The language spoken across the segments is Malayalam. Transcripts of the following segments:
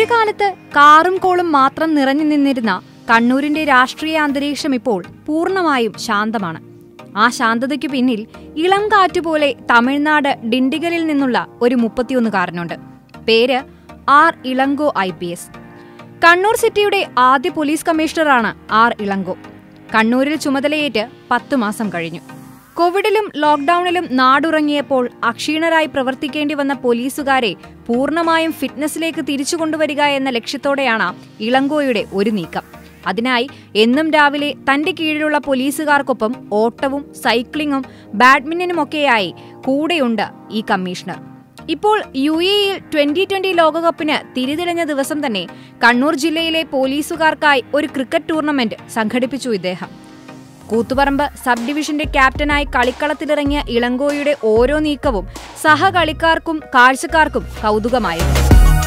കാലത്ത് കാറും കോളും മാത്രം നിറഞ്ഞു നിന്നിരുന്ന കണ്ണൂരിന്റെ രാഷ്ട്രീയ അന്തരീക്ഷം ഇപ്പോൾ പൂർണ്ണമായും ശാന്തമാണ് ആ ശാന്തതയ്ക്കു പിന്നിൽ ഇളം കാറ്റുപോലെ തമിഴ്നാട് ഡിണ്ടിഗലിൽ നിന്നുള്ള ഒരു മുപ്പത്തിയൊന്നുകാരനുണ്ട് പേര് R Elango I P S Kannur സിറ്റിയുടെ ആദ്യ പോലീസ് കമ്മീഷണറാണ് ആർ ഇളങ്കോ കണ്ണൂരിൽ ചുമതലയേറ്റ് പത്തു മാസം കഴിഞ്ഞു കോവിഡിലും ലോക്ഡൌണിലും നാടുറങ്ങിയപ്പോൾ അക്ഷീണരായി പ്രവർത്തിക്കേണ്ടി വന്ന പോലീസുകാരെ പൂർണ്ണമായും ഫിറ്റ്നസിലേക്ക് തിരിച്ചു കൊണ്ടുവരിക എന്ന ലക്ഷ്യത്തോടെയാണ് ഇളങ്കോയുടെ ഒരു നീക്കം അതിനായി എന്നും രാവിലെ തന്റെ കീഴിലുള്ള പോലീസുകാർക്കൊപ്പം ഓട്ടവും സൈക്ലിങ്ങും ബാഡ്മിന്റനുമൊക്കെയായി കൂടെയുണ്ട് ഈ കമ്മീഷണർ ഇപ്പോൾ യു എയിൽ ട്വന്റി ട്വന്റി ലോകകപ്പിന് തിരിതെളിഞ്ഞ ദിവസം തന്നെ കണ്ണൂർ ജില്ലയിലെ പോലീസുകാർക്കായി ഒരു ക്രിക്കറ്റ് ടൂർണമെന്റ് സംഘടിപ്പിച്ചു ഇദ്ദേഹം കൂത്തുപറമ്പ് സബ് ഡിവിഷന്റെ ക്യാപ്റ്റനായി കളിക്കളത്തിലിറങ്ങിയ ഇളങ്കോയുടെ ഓരോ നീക്കവും സഹകളിക്കാർക്കും കാഴ്ചക്കാർക്കും കൗതുകമായിരുന്നു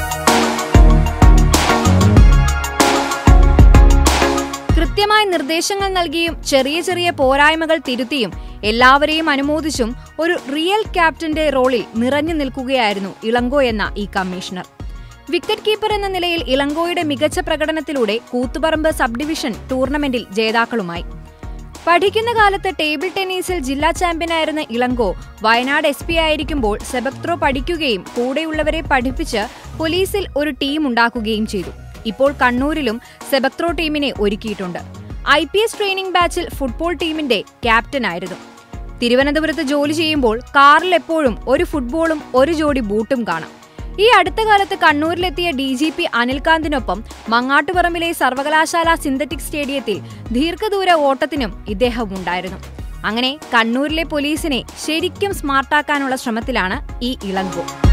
കൃത്യമായ നിർദ്ദേശങ്ങൾ നൽകിയും ചെറിയ ചെറിയ പോരായ്മകൾ തിരുത്തിയും എല്ലാവരെയും അനുമോദിച്ചും ഒരു റിയൽ ക്യാപ്റ്റന്റെ റോളിൽ നിറഞ്ഞു നിൽക്കുകയായിരുന്നു ഇളങ്കോ എന്ന ഈ കമ്മീഷണർ വിക്കറ്റ് കീപ്പർ എന്ന നിലയിൽ ഇളങ്കോയുടെ മികച്ച പ്രകടനത്തിലൂടെ കൂത്തുപറമ്പ് സബ് ഡിവിഷൻ ടൂർണമെന്റിൽ ജേതാക്കളുമായി പഠിക്കുന്ന കാലത്ത് ടേബിൾ ടെന്നീസിൽ ജില്ലാ ചാമ്പ്യനായിരുന്ന ഇളങ്കോ വയനാട് എസ് പി ആയിരിക്കുമ്പോൾ സെബക്ത്രോ പഠിക്കുകയും കൂടെയുള്ളവരെ പഠിപ്പിച്ച് പോലീസിൽ ഒരു ടീം ഉണ്ടാക്കുകയും ചെയ്തു ഇപ്പോൾ കണ്ണൂരിലും സെബക്ത്രോ ടീമിനെ ഒരുക്കിയിട്ടുണ്ട് ഐ പി എസ് ട്രെയിനിംഗ് ബാച്ചിൽ ഫുട്ബോൾ ടീമിന്റെ ക്യാപ്റ്റനായിരുന്നു തിരുവനന്തപുരത്ത് ജോലി ചെയ്യുമ്പോൾ കാറിൽ എപ്പോഴും ഒരു ഫുട്ബോളും ഒരു ജോഡി ബൂട്ടും കാണാം ഈ അടുത്ത കാലത്ത് കണ്ണൂരിലെത്തിയ ഡി ജി പി അനിൽകാന്തിനൊപ്പം മങ്ങാട്ടുപറമ്പിലെ സർവകലാശാല സിന്തറ്റിക് സ്റ്റേഡിയത്തിൽ ദീർഘദൂര ഓട്ടത്തിനും ഇദ്ദേഹം ഉണ്ടായിരുന്നു അങ്ങനെ കണ്ണൂരിലെ പോലീസിനെ ശരിക്കും സ്മാർട്ടാക്കാനുള്ള ശ്രമത്തിലാണ് ഈ ഇളങ്കോ